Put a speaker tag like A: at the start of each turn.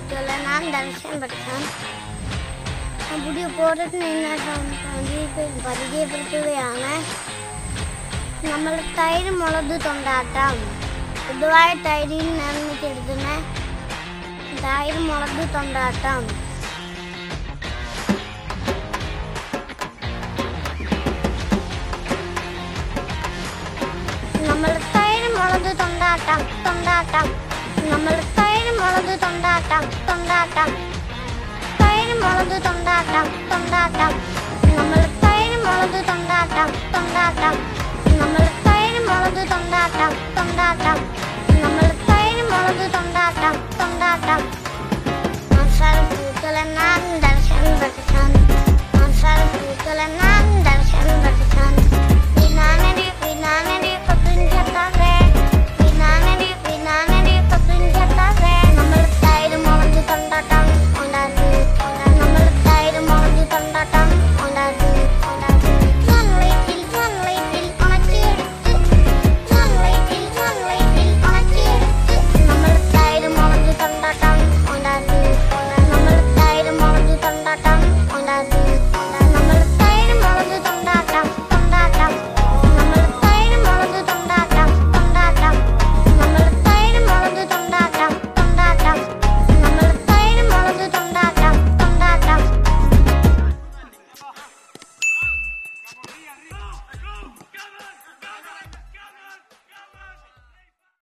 A: പറ്റുമല്ല ഞാൻ ദർശനപ്പെടുത്താം ആ പുതിയ പോരത്തിന് പരിചയപ്പെടുത്തുകയാണ് നമ്മൾ തൈര് മുളക് തൊണ്ടാട്ടം പൊതുവായ തൈരിൽ നിർമ്മിച്ചെടുക്കുന്ന തൈര് മുളക് തൊണ്ടാട്ടം നമ്മൾ തൈര് മുളക് തൊണ്ടാട്ടം തൊണ്ടാട്ടം നമ്മൾ തൈര് മുളക് തൊണ്ടാട്ടം തൊണ്ടാട്ടം തൈര് മുളക് തൊണ്ടാട്ടം തൊണ്ടാട്ടം നമ്മൾ തൈര് മുളക് തൊണ്ടാട്ടം തൊണ്ടാട്ടം നമ്മൾ തൈര് മുളക് തൊണ്ടാട്ടം തൊണ്ടാട്ടം നമ്മൾ തൈര് മുളക് തൊണ്ടാട്ടം